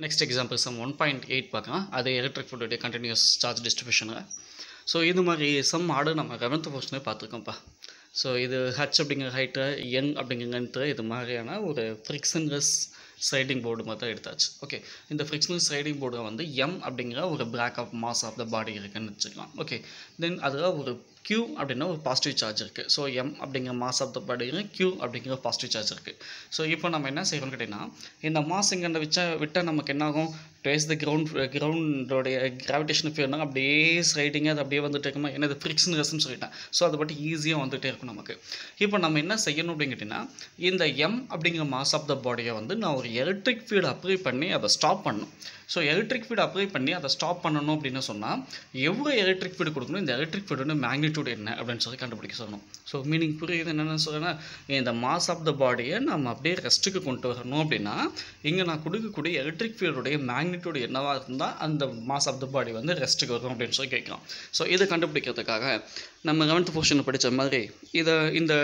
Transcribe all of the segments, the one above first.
next example sum one point eight பார்க்கலாம் அது electric ஃபுட்டுடைய கண்டினியூஸ் சார்ஜ் டிஸ்ட்ரிபியூஷனு ஸோ இது மாதிரி சம் ஆடு நம்ம லெவன்த் போர்ஷனே பார்த்துருக்கோம்ப்பா ஸோ இது ஹச் அப்படிங்கிற ஹைட்டு என் அப்படிங்கிற லென்த்து இது மாதிரியான ஒரு ஃப்ரிக்ஷன்லெஸ் ஸ்லைடிங் போர்டு மாதிரி தான் எடுத்தாச்சு ஓகே இந்த ஃப்ரிக்ஷனல் ஸ்லைடிங் போர்டில் வந்து எம் அப்படிங்கிற ஒரு block of mass of the body இருக்குன்னு வச்சுக்கலாம் ஓகே தென் அதில் ஒரு Q அப்படின்னா ஒரு பாசிட்டிவ் சார்ஜ் இருக்குது ஸோ எம் அப்படிங்கிற மாஸ் ஆஃப் த பாடியில் Q அப்படிங்கிற பாசிட்டிவ் சார்ஜ் இருக்குது ஸோ இப்போ நம்ம என்ன செய்யறோம்னு கேட்டிங்கன்னா இந்த மாஸ் இங்கே வச்சா விட்டால் நமக்கு என்ன ஆகும் டேஸ் த கிரவுண்ட் கிரவுண்டோடைய கிராவிடேஷன் ஃபீல்னா அப்படியே ஸ்லைடிங்காக அது அப்படியே வந்துட்டு இருக்குமா ஏன்னா இது ஃப்ரிக்ஷன் ரெஸ்ன்னு சொல்லிட்டேன் ஸோ அதை பற்றி ஈஸியாக வந்துகிட்டே இருக்கும் நமக்கு இப்போ நம்ம என்ன செய்யணும் அப்படின்னு கேட்டிங்கன்னா இந்த எம் அப்படிங்கிற மாஸ் ஆஃப் த பாடியை வந்து நான் ஒரு எலக்ட்ரிக் ஃபீல்டு அப்ளை பண்ணி அதை ஸ்டாப் பண்ணணும் ஸோ எலக்ட்ரிக் ஃபீல்டு அப்ளை பண்ணி அதை ஸ்டாப் பண்ணணும் அப்படின்னு சொன்னால் எவ்வளோ எலக்ட்ரிக் ஃபீல்டு கொடுக்கணும் இந்த எலக்ட்ரிக் ஃபீல்டு மேக்னிடியூட் என்ன அப்படின்னு சொல்லி கண்டுபிடிக்க சொல்லணும் ஸோ மீனிங் புரியுது என்னென்னு சொல்லுன்னா இந்த மாஸ் ஆஃப் த பாடியை நம்ம அப்படியே ரெஸ்ட்டுக்கு கொண்டு வரணும் அப்படின்னா இங்கே நான் கொடுக்கக்கூடிய எலக்ட்ரிக் ஃபீல்டுடைய மேக்னிடியூட் என்னவாக இருந்தால் அந்த மாஸ் ஆஃப் த பாடி வந்து ரெஸ்ட்டுக்கு வரும் அப்படின்னு சொல்லி கேட்கலாம் ஸோ இதை கண்டுபிடிக்கிறதுக்காக நம்ம லெவன்த் போர்ஷனில் படித்த மாதிரி இதை இந்த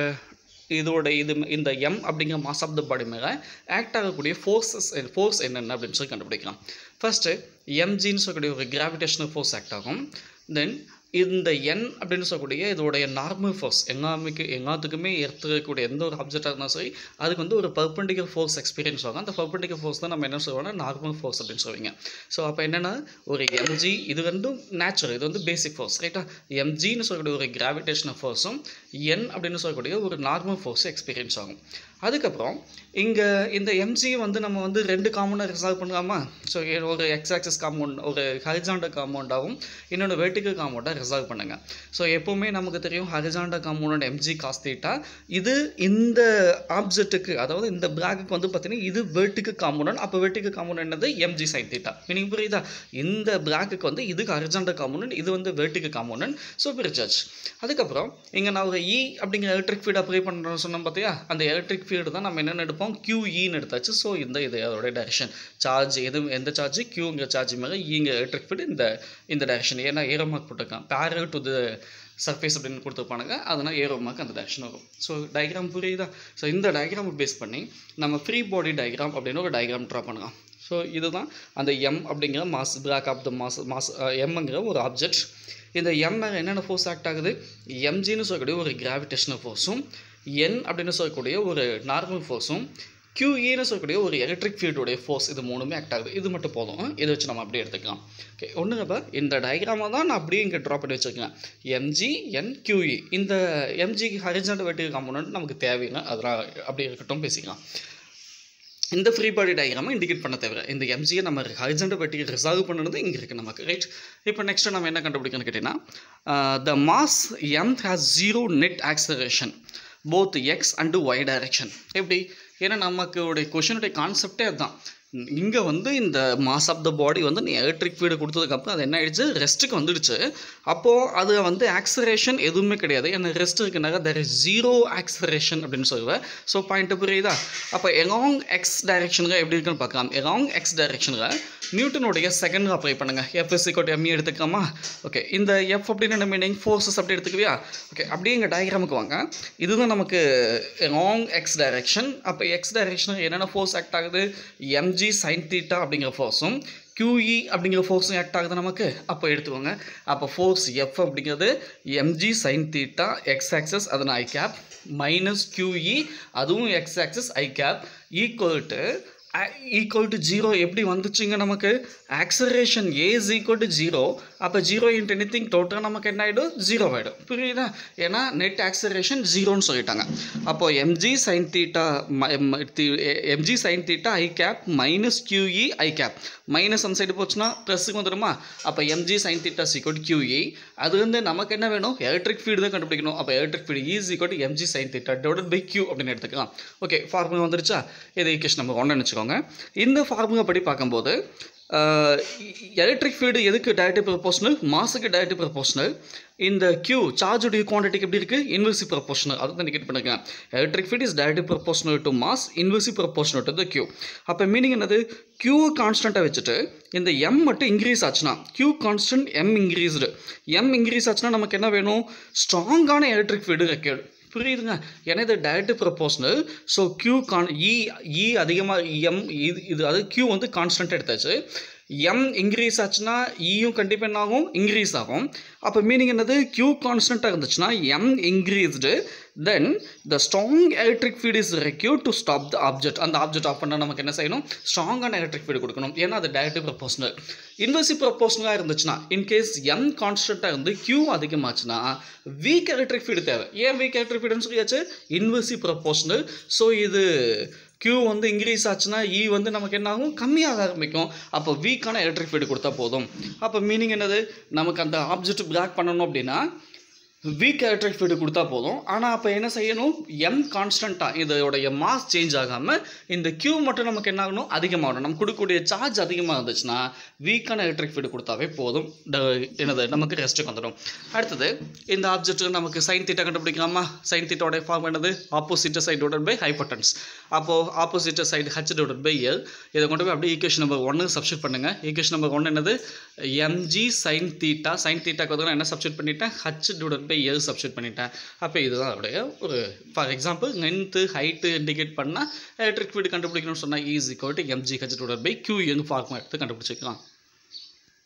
இதோட இது இந்த எம் அப்படிங்கிற மாஸ் ஆஃப் த பாடி மேலே ஆக்ட் ஆகக்கூடிய ஃபோர்ஸஸ் ஃபோர்ஸ் என்னென்ன அப்படின்னு சொல்லி கண்டுபிடிக்கலாம் ஃபஸ்ட்டு எம்ஜின்னு சொல்லக்கூடிய ஒரு கிராவிடேஷனல் ஃபோர்ஸ் ஆக்ட் ஆகும் தென் இந்த என் அப்படின்னு சொல்லக்கூடிய இதோடைய நார்மல் ஃபோர்ஸ் எல்லாமே எல்லாத்துக்குமே எடுத்துக்கக்கூடிய எந்த ஒரு ஆப்ஜெக்டாக இருந்தாலும் சரி அதுக்கு வந்து ஒரு பர்பண்டிகர் ஃபோர்ஸ் எக்ஸ்பீரியன்ஸ் ஆகும் அந்த பர்பண்டிகர் ஃபோர்ஸ் தான் நம்ம என்ன சொல்லுவோம்னா நார்மல் ஃபோர்ஸ் அப்படின்னு சொல்லுவீங்க ஸோ அப்போ என்னென்னா ஒரு எம்ஜி இது ரெண்டும் நேச்சுரல் இது வந்து பேசிக் ஃபோர்ஸ் ரைட்டா எம்ஜின்னு சொல்லக்கூடிய ஒரு கிராவிடேஷனல் ஃபோர்ஸும் என் அப்படின்னு சொல்லக்கூடிய ஒரு நார்மல் ஃபோர்ஸ் எக்ஸ்பீரியன்ஸ் ஆகும் அதுக்கப்புறம் இங்கே இந்த எம்ஜி வந்து நம்ம வந்து ரெண்டு காம்பவுண்டாக ரிசால்வ் பண்ணலாமா ஸோ ஒரு எக்ஸ் ஆக்சஸ் காம்பவுண்ட் ஒரு ஹரிசாண்டர் காம்பவுண்டாகவும் இன்னொன்று வெர்டிக்கல் காம்பவுண்டாக ரிசால்வ் பண்ணுங்க ஸோ எப்போவுமே நமக்கு தெரியும் horizontal component MG cos theta இது இந்த ஆப்ஜெக்ட்டுக்கு அதாவது இந்த பிளாக்குக்கு வந்து பார்த்தீங்கன்னா இது வெர்டிக்கல் காம்பவுண்ட் அப்போ வெர்டிக்கல் காம்பவுண்ட் என்னது எம்ஜி சைன் தீட்டா மீனிங் புரியுதா இந்த பிளாக்குக்கு வந்து இதுக்கு ஹரிசாண்டர் காம்பவுண்ட் இது வந்து வெர்டிக்கல் காம்பவுண்ட் ஸோ பிரிச்சாச்சு அதுக்கப்புறம் இங்கே நான் ஒரு இ அப்படிங்கிற எலக்ட்ரிக் ஃபீல்டு அப்ளை பண்ணுறோம்னு சொன்னோம் பார்த்தியா அந்த எலக்ட்ரிக் ஃபீல்டு தான் நம்ம என்னென்னு எடுப்போம் கியூஇன்னு எடுத்தாச்சு ஸோ இந்த இது அதோட டைரக்ஷன் சார்ஜ் எது எந்த சார்ஜ் கியூங்கிற சார்ஜ் மேலே ஈங்க எலக்ட்ரிக் ஃபீல்டு இந்த இந்த டைரக்ஷன் ஏன்னா ஏரோ மார்க் போட்டிருக்கான் பேரல் டு த சர்ஃபேஸ் அப்படின்னு கொடுத்துருப்பானுங்க அதனால் ஏரோ மார்க் அந்த டைரக்ஷன் வரும் ஸோ டயக்ராம் புரியுதா ஸோ இந்த டயக்ராமை பேஸ் பண்ணி நம்ம ஃப்ரீ பாடி டயக்ராம் அப்படின்னு ஒரு டயக்ராம் ட்ரா பண்ணலாம் ஸோ இதுதான் அந்த எம் அப்படிங்கிற mass block of the mass mass எம்ங்கிற ஒரு ஆப்ஜெக்ட் இந்த எம் மேலே என்னென்ன ஃபோர்ஸ் ஆக்ட் ஆகுது எம்ஜின்னு சொல்லக்கூடிய ஒரு கிராவிடேஷனல் ஃபோர்ஸும் என் அப்படின்னு சொல்லக்கூடிய ஒரு நார்மல் ஃபோர்ஸும் கியூஇன்னு சொல்லக்கூடிய ஒரு எலக்ட்ரிக் ஃபீல்டுடைய ஃபோர்ஸ் இது மூணுமே ஆக்ட் ஆகுது இது மட்டும் போதும் இதை வச்சு நம்ம அப்படியே எடுத்துக்கலாம் ஓகே ஒன்றுங்க இப்போ இந்த டயக்ராமை தான் நான் அப்படியே இங்கே ட்ரா பண்ணி வச்சுருக்கேன் எம்ஜி என் கியூஇ இந்த எம்ஜி ஹரிஜாண்ட் வெட்டிக் காம்பனண்ட் நமக்கு தேவையில்லை அதெல்லாம் அப்படியே இருக்கட்டும் பேசிக்கலாம் இந்த ஃப்ரீ பாடி டயக்ராமை இண்டிகேட் பண்ண தேவை இந்த எம்ஜியை நம்ம ஹரிஜெண்டல் வெட்டி ரிசால்வ் பண்ணுறது இங்கே இருக்குது நமக்கு ரைட் இப்போ நெக்ஸ்ட்டு நம்ம என்ன கண்டுபிடிக்கணும்னு கேட்டிங்கன்னா the mass M has zero net acceleration both X and Y direction எப்படி ஏன்னா நமக்கு உடைய கொஷனுடைய கான்செப்டே அதுதான் இங்கே வந்து இந்த மாஸ் ஆஃப் த பாடி வந்து நீ எலக்ட்ரிக் ஃபீல்டு கொடுத்ததுக்கப்புறம் அது என்ன ஆயிடுச்சு ரெஸ்ட்டுக்கு வந்துடுச்சு அப்போது அது வந்து ஆக்சரேஷன் எதுவுமே கிடையாது ஏன்னா ரெஸ்ட் இருக்குனாக்க தெர் இஸ் ஜீரோ ஆக்சரேஷன் அப்படின்னு சொல்லுவேன் ஸோ பாயிண்ட் புரியுதா அப்போ எலாங் எக்ஸ் டைரக்ஷனுக்கு எப்படி இருக்குன்னு பார்க்கலாம் எலாங் எக்ஸ் டைரக்ஷனில் நியூட்டனுடைய செகண்ட் அப்ளை பண்ணுங்கள் எஃப் எஸ் இக்கோட் எம்இ எடுத்துக்கலாமா ஓகே இந்த எஃப் அப்படின்னு என்ன மீனிங் ஃபோர்ஸஸ் அப்படி எடுத்துக்குவியா ஓகே அப்படியே இங்கே டயக்ராமுக்கு வாங்க இதுதான் நமக்கு லாங் எக்ஸ் டைரக்ஷன் அப்போ எக்ஸ் டைரக்ஷனுக்கு என்னென்ன ஃபோர்ஸ் ஆக்ட் ஆகுது எம் எம்ஜி சைன் தீட்டா அப்படிங்கிற ஃபோர்ஸும் கியூஇ அப்படிங்கிற ஃபோர்ஸும் ஆக்ட் ஆகுது நமக்கு அப்போ எடுத்துக்கோங்க அப்போ ஃபோர்ஸ் எஃப் அப்படிங்கிறது MG sine theta X axis அதன் ஐ கேப் மைனஸ் கியூஇ அதுவும் X axis I cap equal to equal to zero எப்படி வந்துச்சுங்க நமக்கு acceleration A is equal to zero அப்போ zero into anything total நமக்கு என்ன ஆகிடும் ஜீரோ ஆகிடும் புரியுதா ஏன்னா நெட் ஆக்சரேஷன் ஜீரோன்னு சொல்லிட்டாங்க அப்போது MG sine theta MG sine theta I cap minus QE I cap minus அந்த சைடு போச்சுன்னா ப்ளஸ்ஸுக்கு வந்துடுமா அப்போ எம்ஜி சைன் தீட்டா சீக்கோட் கியூஇ அது வந்து நமக்கு என்ன வேணும் எலக்ட்ரிக் ஃபீல்டு தான் கண்டுபிடிக்கணும் அப்போ electric field is equal MG sine theta divide by Q அப்படின்னு எடுத்துக்கலாம் ஓகே ஃபார்முலா வந்துருச்சா இது ஈக்குவேஷன் நம்ம ஒன்று வச்சுக்கோங்க இந்த ஃபார்முலா படி பார்க்கும்போது எலக்ட்ரிக் ஃபீல்டு எதுக்கு டைரக்ட் ப்ரப்போஷனல் மாஸுக்கு டைரக்ட் ப்ரப்போஷனல் இந்த கியூ சார்ஜுடைய குவான்டிட்டிக்கு எப்படி இருக்குது இன்வெர்சி ப்ரப்போஷனல் அதை தான் நிகேட் பண்ணுங்க electric field is direct proportional to mass inversely proportional to the Q அப்போ மீனிங் என்னது கியூ கான்ஸ்டண்ட்டாக வச்சுட்டு இந்த எம் மட்டும் இன்க்ரீஸ் ஆச்சுன்னா Q constant M increased M increase ஆச்சுன்னா நமக்கு என்ன வேணும் ஸ்ட்ராங்கான எலக்ட்ரிக் ஃபீல்டு ரெக்கேர்டு புரியுதுங்க ஏன்னா இது டைரக்ட் ப்ரொபோஷனல் ஸோ க்யூ கான் இ இ அதிகமாக எம் இது இது அது க்யூ வந்து கான்ஸ்டன்ட் எடுத்தாச்சு எம் இன்க்ரீஸ் ஆச்சுன்னா இயும் கண்டிப்பாக என்ன ஆகும் இன்க்ரீஸ் ஆகும் அப்போ மீனிங் என்னது க்யூ கான்ஸ்டண்ட்டாக இருந்துச்சுன்னா M increased then the strong electric field is require to stop the object அந்த ஆப்ஜெக்ட் ஆஃப் பண்ணால் நமக்கு என்ன செய்யணும் ஸ்ட்ராங்கான எலக்ட்ரிக் ஃபீல்டு கொடுக்கணும் ஏன்னா அது டைரக்டிவ் ப்ரொபோஷனல் இன்வெர்சிவ் ப்ரொபோஷனலாக இருந்துச்சுன்னா இன்கேஸ் எம் கான்ஸ்டண்ட்டாக இருந்து க்யூ அதிகமாச்சுன்னா வீக் எலக்ட்ரிக் ஃபீல்டு தேவை ஏன் வீக் எலக்ட்ரிக் ஃபீல்டுன்னு சொல்லியாச்சு இன்வெர்சிவ் ப்ரொபோஷனல் ஸோ இது க்யூ வந்து இன்க்ரீஸ் ஆச்சுன்னா இ வந்து நமக்கு என்ன ஆகும் கம்மியாக ஆரம்பிக்கும் அப்போ வீக்கான எலக்ட்ரிக் ஃபீல்டு கொடுத்தா போதும் அப்போ மீனிங் என்னது நமக்கு அந்த ஆப்ஜெக்ட் பிளாக் பண்ணணும் அப்படின்னா வீக் எலக்ட்ரிக் ஃபீல்டு கொடுத்தா போதும் ஆனால் அப்போ என்ன செய்யணும் எம் கான்ஸ்டண்ட்டாக இதோடைய மாஸ் சேஞ்ச் ஆகாமல் இந்த க்யூ மட்டும் நமக்கு என்ன ஆகணும் அதிகமாகணும் நம்ம கொடுக்கக்கூடிய சார்ஜ் அதிகமாக இருந்துச்சுன்னா வீக்கான எலக்ட்ரிக் ஃபீல்டு கொடுத்தாவே போதும் இந்த என்னது நமக்கு ரெஸ்ட்டுக்கு வந்துடும் அடுத்தது இந்த ஆப்ஜெக்ட் நமக்கு சைன் தீட்டா கண்டுபிடிக்கலாமா சைன் தீட்டாவோட ஃபார்ம் என்னது opposite side divide by hypotenuse அப்போது opposite side H divide by L இதை கொண்டு போய் அப்படியே ஈக்குவேஷன் நம்பர் ஒன்று சப்ஸ்டியூட் பண்ணுங்கள் ஈக்குவேஷன் நம்பர் ஒன்று என்னது எம்ஜி சைன் தீட்டா சைன் தீட்டாக்கு வந்து நான் என்ன சப்ஸ்டியூட் பண்ணிட்டேன் H divide by L substitute பண்ணிட்டேன் அப்போ இதுதான் அதோடைய ஒரு for example length height indicate பண்ணால் எலக்ட்ரிக் ஃபீல்டு கண்டுபிடிக்கணும்னு சொன்னால் ஈஸி கோட்டு MG H divide by Q எங் ஃபார்ம் எடுத்து கண்டுபிடிச்சிக்கலாம்